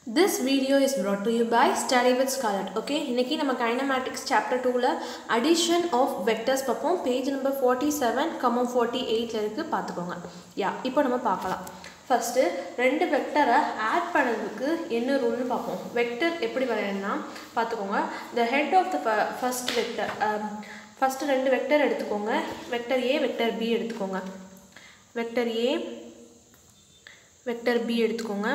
This video is brought to you by Study with Scarlett. Okay, இன்னைக்கு நம்ம கைனமேட்டிக்ஸ் chapter டூவில் அடிஷன் ஆஃப் வெக்டர்ஸ் பார்ப்போம் page number forty seven comma forty எயிட்டில் இருக்குது பார்த்துக்கோங்க யா இப்போ நம்ம பார்க்கலாம் ஃபஸ்ட்டு ரெண்டு வெக்டரை ஆட் பண்ணதுக்கு என்ன ரூல்னு பார்ப்போம் வெக்டர் எப்படி வரையணும்னா பார்த்துக்கோங்க the head of the first vector first ரெண்டு வெக்டர் எடுத்துக்கோங்க வெக்டர் ஏ வெக்டர் பி எடுத்துக்கோங்க வெக்டர் ஏ வெக்டர் பி எடுத்துக்கோங்க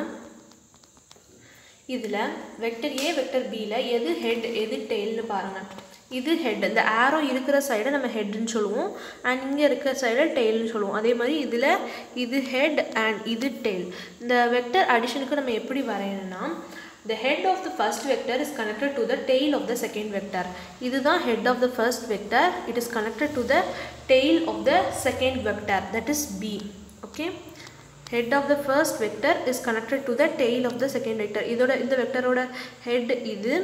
இதில் வெக்டர் ஏ வெக்டர் பியில் எது ஹெட் எது டெயில்னு பாருங்கள் இது ஹெட் இந்த ஆரோ இருக்கிற சைடை நம்ம ஹெட்னு சொல்லுவோம் அண்ட் இங்கே இருக்கிற சைடை டெயில்னு சொல்லுவோம் அதே மாதிரி இதில் இது ஹெட் அண்ட் இது டெயில் இந்த வெக்டர் அடிஷனுக்கு நம்ம எப்படி வரையணும்னா the head of the first vector is connected to the tail of the second vector இதுதான் head of the first vector it is connected to the tail of the second vector that is b okay head of the first vector is connected to the tail of the second vector இதோட இந்த வெக்டரோட head இது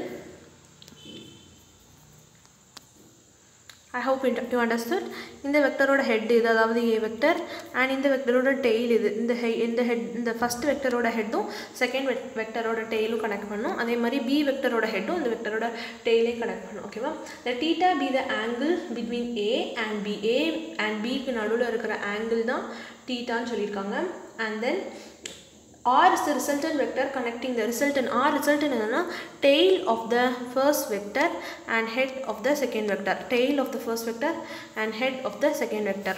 I hope you understood இந்த வெக்டரோட head இது அதாவது ஏ vector and இந்த வெக்டரோட tail இது இந்த ஹெ இந்த ஹெட் இந்த ஃபஸ்ட் வெக்டரோட ஹெட்டும் செகண்ட் வெக் வெக்டரோட டெய்லும் கனெக்ட் பண்ணும் அதே மாதிரி பி வெக்டரோட ஹெட்டும் இந்த வெக்டரோட டெய்லையும் கனெக்ட் பண்ணும் ஓகேவா the theta B the angle between A and B A and பிக்கு நடுவில் இருக்கிற ஆங்கிள் தான் டீட்டான்னு சொல்லியிருக்காங்க and then R is the resultant vector connecting the resultant R resultant என்னன்னா tail of the first vector and head of the second vector tail of the first vector and head of the second vector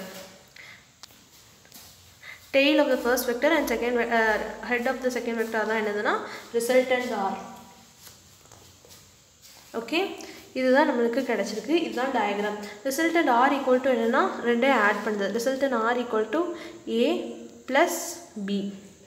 tail of the first vector and second uh, head of the second vector தான் என்னதுன்னா resultant R okay இதுதான் நம்மளுக்கு கிடச்சிருக்கு இதுதான் diagram resultant R equal to என்னென்னா ரெண்டே add பண்ணுது resultant R equal to A plus B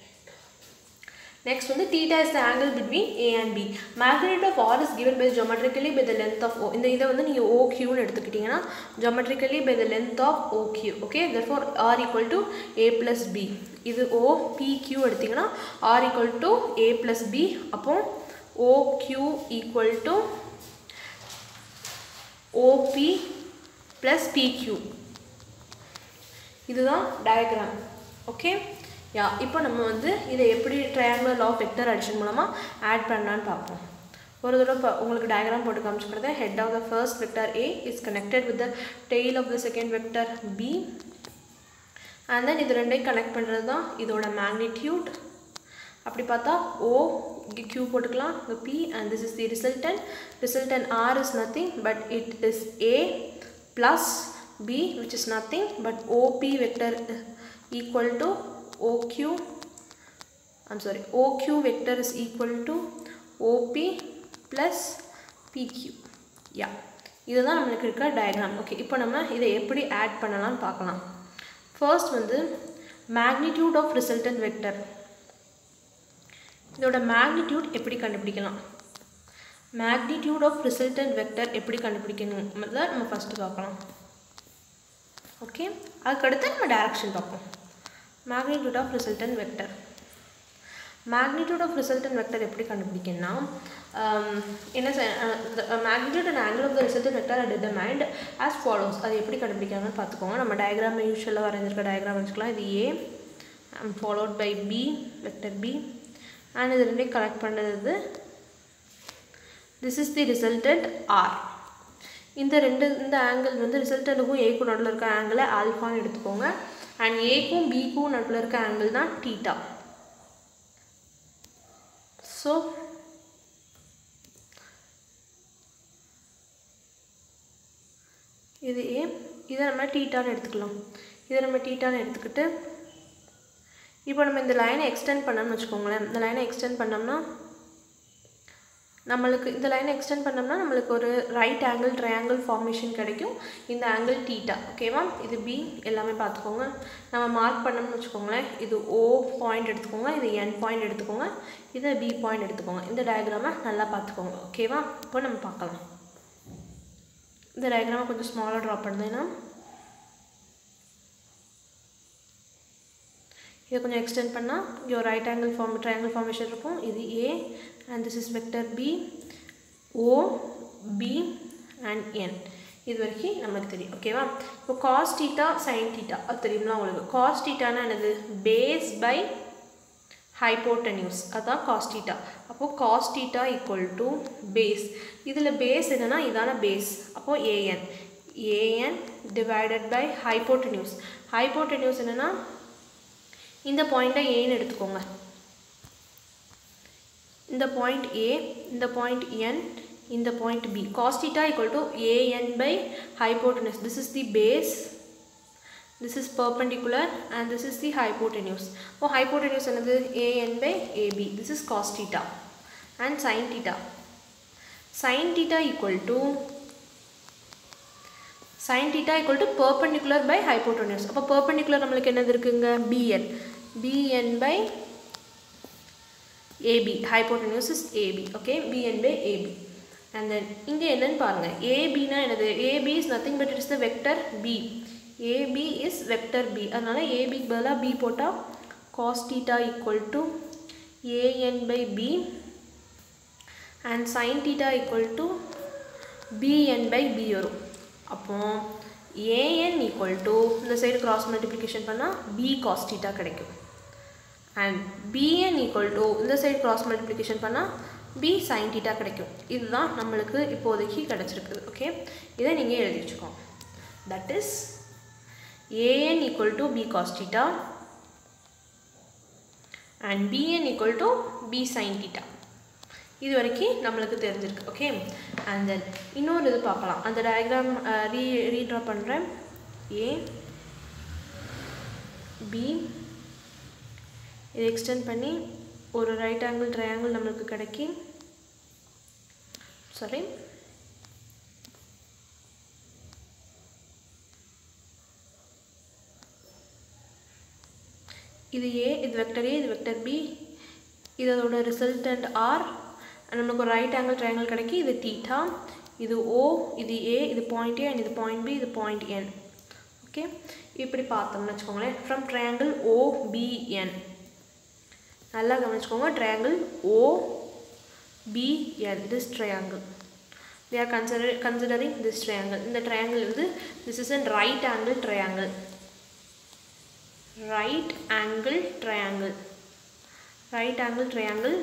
Next வந்து theta is the angle between A and B. Magnitude of R is given by geometrically by the length of O. இந்த இதை வந்து நீங்கள் OQன்னு எடுத்துக்கிட்டிங்கன்னா geometrically by the length of OQ. Okay, therefore R equal to A plus B. இது O PQ எடுத்திங்கன்னா R equal to A plus B. அப்போ OQ equal to OP plus PQ. இதுதான் diagram okay yeah இப்போ நம்ம வந்து இதை எப்படி triangular law of vector addition மூலமாக ஆட் பண்ணலான்னு பார்ப்போம் ஒரு தடவை இப்போ உங்களுக்கு டயக்ராம் போட்டு காமிச்சுக்கிறது head of the first vector A is connected with the tail of the second vector B and then இது ரெண்டையும் கனெக்ட் பண்ணுறது தான் இதோட மேக்னிடியூட் அப்படி பார்த்தா ஓ இங்கே கியூ போட்டுக்கலாம் இங்கே B and this is the resultant resultant R is nothing but it is A plus B which is nothing but OP vector equal to OQ I'm sorry OQ vector is equal to OP plus PQ yeah இதுதான் நம்மளுக்கு இருக்க diagram okay இப்போ நம்ம இதை எப்படி add பண்ணலாம்னு பார்க்கலாம் first வந்து மேக்னிடியூட் ஆஃப் ரிசல்டன் வெக்டர் இதோட மேக்னிடியூட் எப்படி கண்டுபிடிக்கலாம் மேக்னிடியூட் ஆஃப் ரிசல்டன் வெக்டர் எப்படி கண்டுபிடிக்கணும் தான் நம்ம ஃபஸ்ட்டு பார்க்கலாம் ஓகே அதுக்கடுத்து நம்ம டைரக்ஷன் பார்ப்போம் magnitude of resultant vector magnitude of resultant vector எப்படி கண்டுபிடிக்கணும்னா என்ன magnitude and angle of the resultant vector are determined as follows அது எப்படி கண்டுபிடிக்கிறாங்கன்னு பார்த்துக்கோங்க நம்ம டயக்ராம் யூஸ்வலாக வரைஞ்சிருக்க டயக்ராம் வச்சுக்கலாம் இது A followed by B vector B and இது ரெண்டையும் கலெக்ட் பண்ணுறது this is the resultant R இந்த ரெண்டு இந்த ஆங்கிள் வந்து ரிசல்டண்ட்டுக்கும் ஏக்கும் நடுவில் இருக்க ஆங்கிளை ஆல்ஃபான்னு எடுத்துக்கோங்க அண்ட் ஏக்கும் பிக்கும் நடுவில் இருக்க ஆங்கிள் தான் டீட்டா ஸோ இது ஏ இதை நம்ம டீட்டான்னு எடுத்துக்கலாம் இதை நம்ம டீட்டான்னு எடுத்துக்கிட்டு இப்போ நம்ம இந்த லைனை எக்ஸ்டெண்ட் பண்ணோம்னு வச்சுக்கோங்களேன் இந்த லைனை எக்ஸ்டெண்ட் பண்ணோம்னா நம்மளுக்கு இந்த லைனை எக்ஸ்டெண்ட் பண்ணோம்னா நம்மளுக்கு ஒரு ரைட் ஆங்கிள் ட்ரையாங்கிள் ஃபார்மேஷன் கிடைக்கும் இந்த ஆங்கிள் டீட்டா ஓகேவா இது பி எல்லாமே பார்த்துக்கோங்க நம்ம மார்க் பண்ணோம்னு வச்சுக்கோங்களேன் இது ஓ பாயிண்ட் எடுத்துக்கோங்க இது என் பாயிண்ட் எடுத்துக்கோங்க இதை பி பாயிண்ட் எடுத்துக்கோங்க இந்த டயக்ராமை நல்லா பார்த்துக்கோங்க ஓகேவா இப்போ நம்ம பார்க்கலாம் இந்த டயக்ராமை கொஞ்சம் ஸ்மாலாக ட்ரா பண்ணேன்னா இதை கொஞ்சம் எக்ஸ்டெண்ட் பண்ணால் இங்கே ஒரு right angle form triangle formation இருக்கும் இது A and this is vector B O B and N இது வரைக்கும் நமக்கு தெரியும் ஓகேவா இப்போ காஸ் டீட்டா சைன் டீட்டா அது தெரியுங்களா உங்களுக்கு காஸ் டீட்டானா என்னது பேஸ் பை ஹைப்போட்டன்யூஸ் அதான் காஸ்டீட்டா அப்போது காஸ்டீட்டா ஈக்குவல் டு பேஸ் இதில் பேஸ் என்னென்னா இதான பேஸ் அப்போது AN AN divided by hypotenuse hypotenuse என்னென்னா இந்த பாயிண்ட்டை ஏன்னு எடுத்துக்கோங்க இந்த பாயிண்ட் ஏ இந்த பாயிண்ட் என் இந்த point B cos theta equal to AN by hypotenuse this is the base this is perpendicular and this is the hypotenuse oh hypotenuse என்னது an by ab this is cos theta and sin theta sin theta equal to sin theta equal to perpendicular by hypotenuse அப்போ perpendicular நம்மளுக்கு என்னது இருக்குங்க bn bn by ab hypotenuse is ab okay bn by ab and then இங்கே என்னன்னு பாருங்க ab னா என்னது ab is nothing but it is the vector b AB is vector B அதனால் AB பதிலாக B போட்டால் cos theta equal to AN by B and sin theta equal to BN by B வரும் அப்போ AN equal to இந்த side cross multiplication பண்ணால் B cos theta கிடைக்கும் and BN equal to இந்த side cross multiplication பண்ணால் B sin theta கிடைக்கும் இதுதான் நம்மளுக்கு இப்போதைக்கு கிடச்சிருக்குது ஓகே இதை நீங்கள் எழுதி வச்சுக்கோங்க that is an equal to b cos theta and bn equal to b sin theta இது வரைக்கும் நம்மளுக்கு தெரிஞ்சிருக்கு ஓகே அண்ட் தென் இன்னொரு இது பார்க்கலாம் அந்த டயக்ராம் ரீ ரீட்ரா பண்ணுறேன் ஏ பி இதை எக்ஸ்டெண்ட் பண்ணி ஒரு ரைட் ஆங்கிள் ட்ரையாங்கிள் நம்மளுக்கு கிடைக்கும் சாரி இது ஏ இது வெக்டர் ஏ இது வெக்டர் பி இதோட ரிசல்டன்ட் ஆர் நமக்கு ஒரு ரைட் ஆங்கிள் ட்ரையாங்கிள் கிடைக்கி இது தீட்டா இது ஓ இது ஏ இது பாயிண்ட் ஏ அண்ட் இது பாயிண்ட் பி இது பாயிண்ட் என் ஓகே இப்படி பார்த்தோம்னு வச்சுக்கோங்களேன் ஃப்ரம் ட்ரையாங்கிள் ஓபிஎன் நல்லா கவனிச்சுக்கோங்க triangle OBN this triangle they are consider considering this triangle இந்த triangle வந்து this is an right angle triangle right angle triangle right angle triangle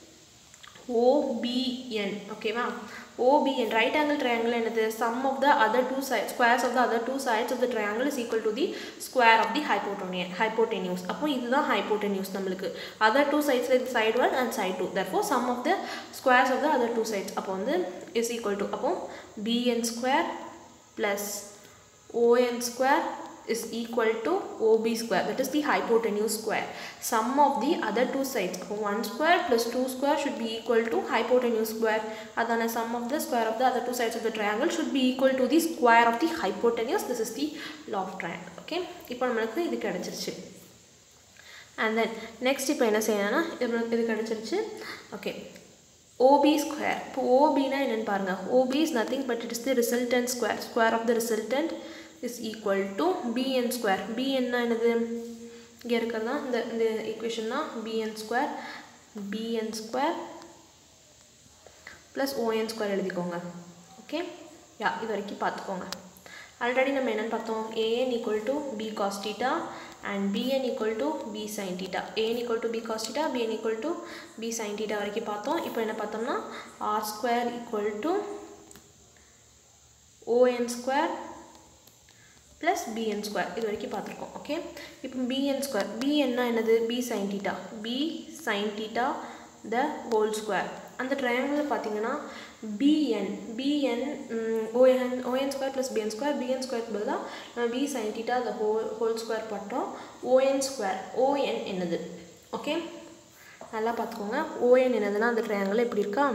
OBN ஓகேவா OBN right angle triangle என்னது sum of the other two sides squares of the other two sides of the triangle is equal to the square of the hypotenuse hypotenuse அப்போ இதுதான் hypotenuse நம்மளுக்கு other two sides like side 1 and side 2 therefore sum of the squares of the other two sides அப்போ வந்து is equal to அப்போ BN square plus ON square is equal to OB square that is the hypotenuse square sum of the other two sides அப்போ 1 square plus 2 square should be equal to hypotenuse square அதான sum of the square of the other two sides of the triangle should be equal to the square of the hypotenuse this is the law of triangle okay இப்போ நம்மளுக்கு இது கிடைச்சிருச்சு and then next இப்போ என்ன செய்யணும்னா இது இது கிடச்சிருச்சு ஓகே OB ஸ்கொயர் இப்போ ஓபினா என்னென்னு பாருங்கள் OB is nothing but it is the resultant square square of the resultant is equal to BN square பிஎன்னா என்னது இங்கே இருக்கிறதா இந்த இந்த ஈக்குவேஷன் தான் BN square BN square plus ON square எழுதிக்கோங்க ஓகே யா இது வரைக்கும் பார்த்துக்கோங்க ஆல்ரெடி நம்ம என்னென்னு பார்த்தோம் AN equal to B cos theta and BN equal to B sine theta AN equal to B cos theta BN equal to B sine theta வரைக்கும் பார்த்தோம் இப்போ என்ன பார்த்தோம்னா R square equal to ON square plus BN square இது வரைக்கும் பார்த்துருக்கோம் okay இப்போ BN square பிஎன்னா என்னது B sine theta B sine theta the whole square அந்த ட்ரையாங்கிளில் பார்த்தீங்கன்னா BN BN ON ON square plus BN square BN ஸ்கொயருக்கு பதிலாக நம்ம B sine theta the whole whole square போட்டோம் ஓஎன் ஸ்கொயர் ஓஎன் என்னது ஓகே நல்லா பார்த்துக்கோங்க ஓஎன் என்னதுன்னா அந்த ட்ரையாங்கிள் எப்படி இருக்கா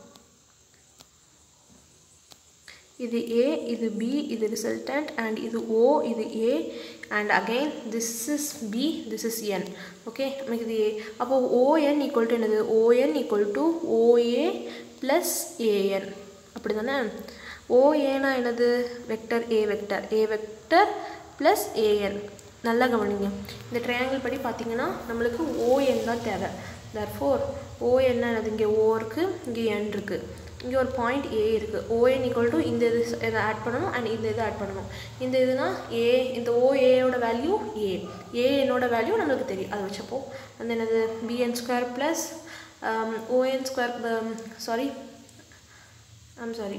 இது ஏ இது பி இது ரிசல்டன்ட் அண்ட் இது ஓ இது A and again this is B this is N okay நமக்கு இது ஏ அப்போது ஓஎன் ஈக்குவல் டு என்னது ON equal to OA plus AN அப்படி தானே ஓஏனா என்னது vector A vector A vector plus AN நல்லா கவனிங்க இந்த ட்ரையாங்கிள் படி பார்த்தீங்கன்னா நம்மளுக்கு ஓஎன் தான் தேவை தர்ஃபோர் ஓ என்ன என்னது இங்கே ஓ இருக்குது இங்கே என் இருக்குது இங்கே ஒரு பாயிண்ட் ஏ இருக்குது ஓஎன் ஈக்குவல் டு இந்த இது இதை ஆட் பண்ணணும் அண்ட் இந்த இதை ஆட் பண்ணணும் இந்த இதுனா ஏ இந்த ஓஏயோட வேல்யூ ஏ ஏ என்னோட வேல்யூ நம்மளுக்கு தெரியும் அதை வச்சப்போ அந்த என்னது BN square plus ON square sorry I'm sorry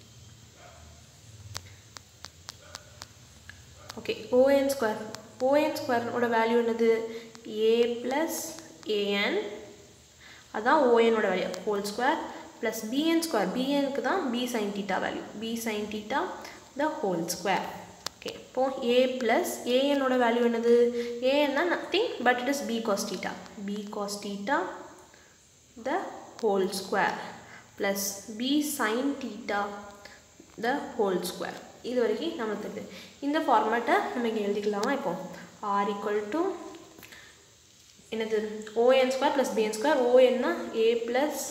okay ON square ON ஸ்கொயரோட வேல்யூ என்னது ஏ ப்ளஸ் ஏஎன் அதான் ஓஎனோட value whole square plus BN square பிஎனுக்கு தான் B sine theta value B sine theta the whole square okay இப்போ A plus ஏஎனோட value என்னது ஏஎன்னா nothing but it is B cos theta B cos theta the whole square plus B sine theta the whole square இது வரைக்கும் நம்மளுக்கு தெரியுது இந்த ஃபார்மேட்டை நம்ம இங்கே எழுதிக்கலாமா இப்போ ஆர் ஈக்குவல் டு என்னது ON square plus BN square ஓஎன்னா A plus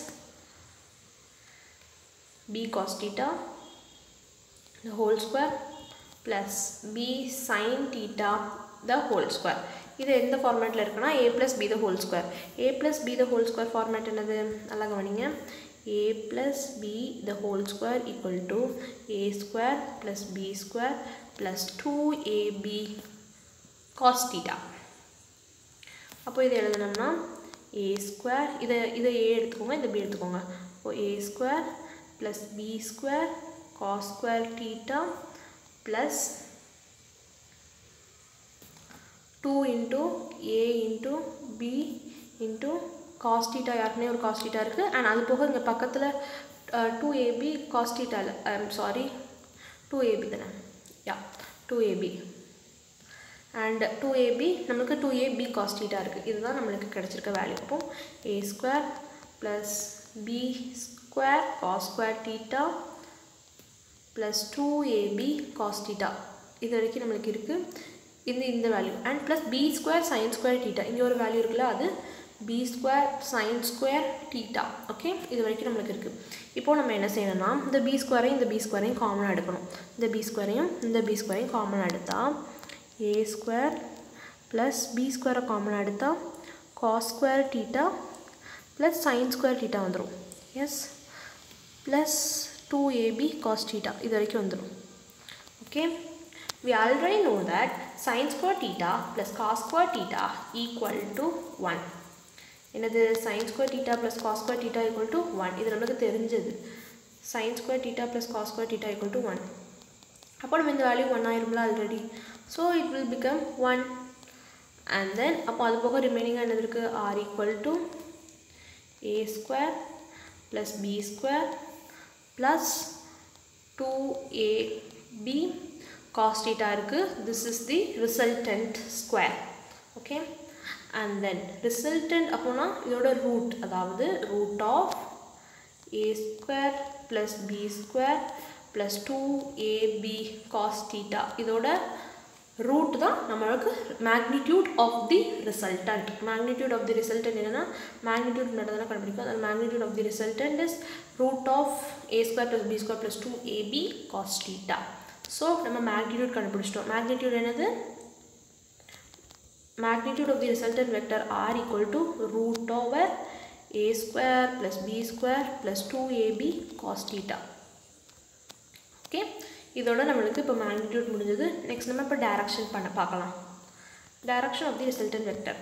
B cos theta the whole square plus b sin theta the whole square இது எந்த ஃபார்மேட்டில் இருக்குன்னா a plus b the whole square a plus b the whole square format என்னது நல்லா கவனிங்க a plus b the whole square equal to a square plus b square plus 2ab cos theta அப்போ இதை எழுதணும்னா a ஸ்கொயர் இதை இதை a எடுத்துக்கோங்க இதை b எடுத்துக்கோங்க இப்போ a square plus B square cos square theta plus 2 into a into b into cos theta ஏற்கனவே ஒரு cos theta இருக்குது அண்ட் அது போக இங்கே பக்கத்தில் டூ ஏபி cos theta இல்லை I'm sorry two AB தானே yeah two AB and two AB நம்மளுக்கு டூ ஏபி காஸ் டீட்டா இருக்குது இதுதான் நம்மளுக்கு கிடச்சிருக்க வேல்யூ அப்போ A square plus B square cos square theta plus two AB cos theta இது வரைக்கும் நம்மளுக்கு இருக்குது இந்த இந்த value and plus B square sine square theta இங்கே ஒரு வேல்யூ இருக்குல்ல அது B square sine square theta okay இது வரைக்கும் நம்மளுக்கு இருக்குது இப்போது நம்ம என்ன செய்யணும்னா இந்த பி ஸ்கொயரையும் இந்த பி ஸ்கொயரையும் காமனாக எடுக்கணும் இந்த பி ஸ்கொயரையும் இந்த பி ஸ்கொயரையும் காமனாக எடுத்தால் ஏ ஸ்கொயர் ப்ளஸ் பி ஸ்கொயரை காமனாக எடுத்தால் cos square theta plus sine square theta வந்துடும் S plus two AB cos theta இது வரைக்கும் வந்துடும் okay we already know that sin square theta plus cos square theta equal to 1 என்னது sin square theta plus cos square theta equal to 1 இது நமக்கு தெரிஞ்சது sin square theta plus cos square theta equal to 1 அப்போ நம்ம இந்த value one ஆயிரும்ல already so it will become one and then அப்போ அது போக ரிமைனிங்காக என்னது இருக்குது R equal to A square plus B square plus two A B cos theta இருக்கு this is the resultant square okay and then resultant அப்போனா இதோட root அதாவது root of a square plus b square plus 2ab cos theta இதோட root தான் நம்மளுக்கு magnitude of the resultant magnitude of the resultant என்னன்னா magnitude மட்டும் தான் கண்டுபிடிக்கும் அதனால் magnitude of the resultant is root of a square plus b square plus 2ab cos theta so நம்ம magnitude கண்டுபிடிச்சிட்டோம் மேக்னிடியூட் என்னது magnitude of the resultant vector R equal to root over A square plus B square plus two AB cos theta okay இதோட நம்மளுக்கு இப்போ magnitude முடிஞ்சது next நம்ம இப்போ direction பண்ண பார்க்கலாம் direction of the resultant vector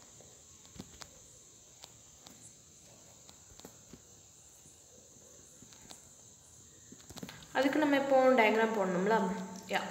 அதுக்கு நம்ம இப்போ டயக்ராம் போடணும்ல யா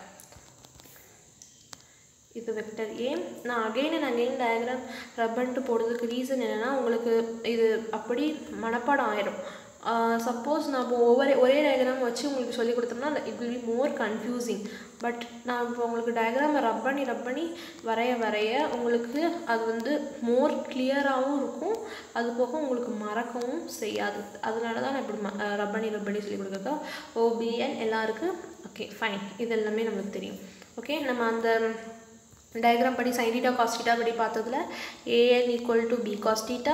இது வெக்டர் ஏ நான் அகெயின் அண்ட் அகெயின் டயக்ராம் ரப்பன்ட்டு போடுறதுக்கு ரீசன் என்னென்னா உங்களுக்கு இது அப்படி மனப்பாடம் ஆயிடும் சப்போஸ் நம்ம ஒவ்வொரு ஒரே டயக்ராம் வச்சு உங்களுக்கு சொல்லி கொடுத்தோம்னா it will be more confusing but நான் இப்போ உங்களுக்கு டயக்ராமை ரப் பண்ணி ரப் பண்ணி வரைய வரைய உங்களுக்கு அது வந்து மோர் கிளியராகவும் இருக்கும் அது போக உங்களுக்கு மறக்கவும் செய்யாது அதனால தான் நான் இப்படி ம ரப் பண்ணி ரப் பண்ணி சொல்லி கொடுக்குறதா ஓபிஎன் எல்லாருக்கும் ஓகே ஃபைன் இது எல்லாமே நம்மளுக்கு தெரியும் ஓகே நம்ம அந்த டயக்ராம் படி சைன் டீட்டா காஸ் டீட்டா படி பார்த்ததுல AN equal to B cos theta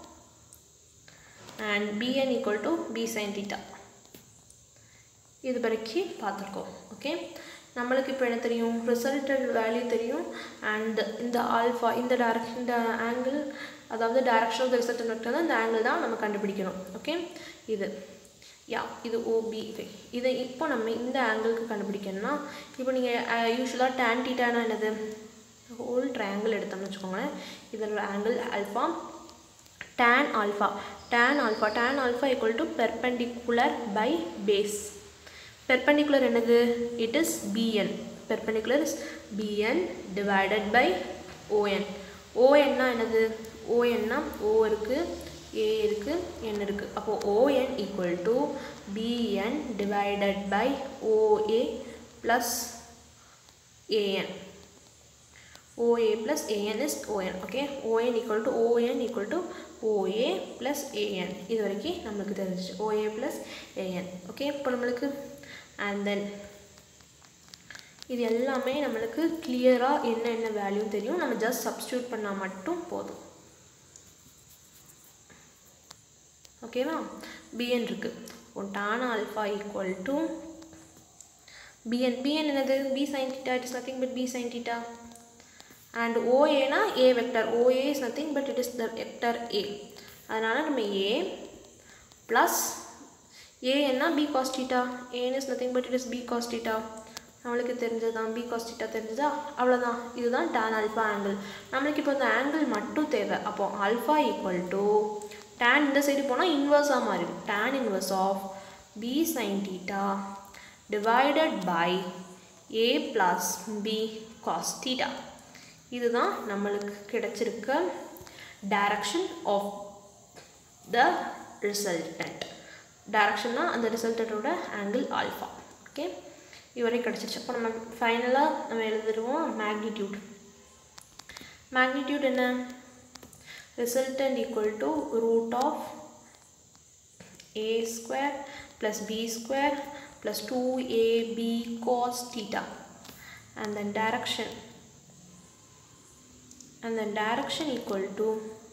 and BN equal to B sine theta இது வரைக்கும் பார்த்துருக்கோம் ஓகே நம்மளுக்கு இப்போ என்ன தெரியும் ரிசல்டட் வேல்யூ தெரியும் அண்ட் இந்த ஆல்ஃபா இந்த டேரக்ஷன் இந்த ஆங்கிள் அதாவது direction of the result vector தான் இந்த ஆங்கிள் தான் நம்ம கண்டுபிடிக்கணும் ஓகே இது யா இது ஓபி இதை இப்போ நம்ம இந்த ஆங்கிளுக்கு கண்டுபிடிக்கணும்னா இப்போ நீங்கள் யூஸ்வலாக டேன் டீட்டானா என்னது ஹோல் ட்ரையாங்கிள் எடுத்தோம்னு வச்சுக்கோங்களேன் இதோட angle alpha tan alpha tan alpha tan alpha equal to perpendicular by base perpendicular என்னது it is bn perpendicular is bn divided by on on னா என்னது on னா o இருக்கு a இருக்கு n இருக்கு அப்போ on equal to bn divided by oa plus an OA plus AN is ON okay ON equal to ON equal to OA plus AN இது வரைக்கும் நம்மளுக்கு தெரிஞ்சிச்சு OA plus AN okay இப்போ நம்மளுக்கு and then இது எல்லாமே நம்மளுக்கு கிளியராக என்ன என்ன வேல்யூ தெரியும் நம்ம ஜஸ்ட் சப்ஸ்டியூட் பண்ணால் மட்டும் போதும் ஓகேவா பிஎன் இருக்குது இப்போ tan alpha equal to BN BN என்னது B sine theta it is nothing but B sine theta and OA னா A vector OA is nothing but it is the vector A அதனால் நம்ம A plus A என்ன B cos theta A is nothing but it is B cos theta நம்மளுக்கு தெரிஞ்சதுதான் B cos theta தெரிஞ்சதா அவ்வளோதான் இதுதான் tan alpha angle நம்மளுக்கு இப்போ இந்த angle மட்டும் தேவை அப்போ alpha equal to tan இந்த சைடு போனால் இன்வர்ஸாக மாறிடும் tan inverse of B sin theta divided by A plus B cos theta இதுதான் நம்மளுக்கு கிடைச்சிருக்க டைரக்ஷன் ஆஃப் த ரிசல்டன்ட் டைரக்ஷன்னா அந்த ரிசல்டண்ட்டோட ஆங்கிள் ஆல்ஃபா ஓகே இதுவரை கிடச்சிருச்சு அப்போ நம்ம ஃபைனலாக நம்ம எழுதிடுவோம் மேக்னிடியூட் மேக்னிடியூட் என்ன resultant equal to root of A square plus B square plus two AB cos theta and then direction and then direction equal to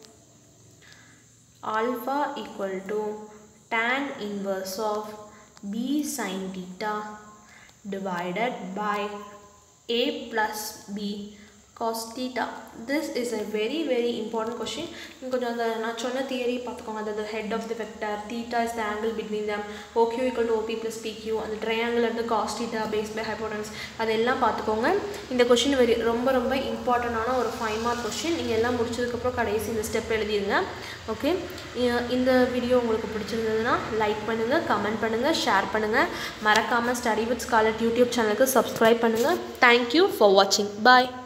alpha equal to tan inverse of b sin theta divided by a plus b cos theta this is a very very important question கொஞ்சம் அந்த நான் சொன்ன theory பார்த்துக்கோங்க அதாவது head of the vector theta is the angle between them OQ equal to OP plus PQ அந்த triangle இருந்து cos theta base by hypotenuse அதெல்லாம் பார்த்துக்கோங்க இந்த கொஷின் வெரி ரொம்ப ரொம்ப இம்பார்ட்டண்டான ஒரு ஃபைவ் மார்க் கொஷின் நீங்கள் எல்லாம் முடிச்சதுக்கப்புறம் கடைசி இந்த ஸ்டெப் எழுதிடுங்க ஓகே இந்த வீடியோ உங்களுக்கு பிடிச்சிருந்ததுன்னா லைக் பண்ணுங்கள் கமெண்ட் பண்ணுங்கள் ஷேர் பண்ணுங்கள் மறக்காமல் ஸ்டடி வித் ஸ்காலட் யூடியூப் சேனலுக்கு சப்ஸ்கிரைப் பண்ணுங்கள் தேங்க்யூ ஃபார் வாட்சிங் பாய்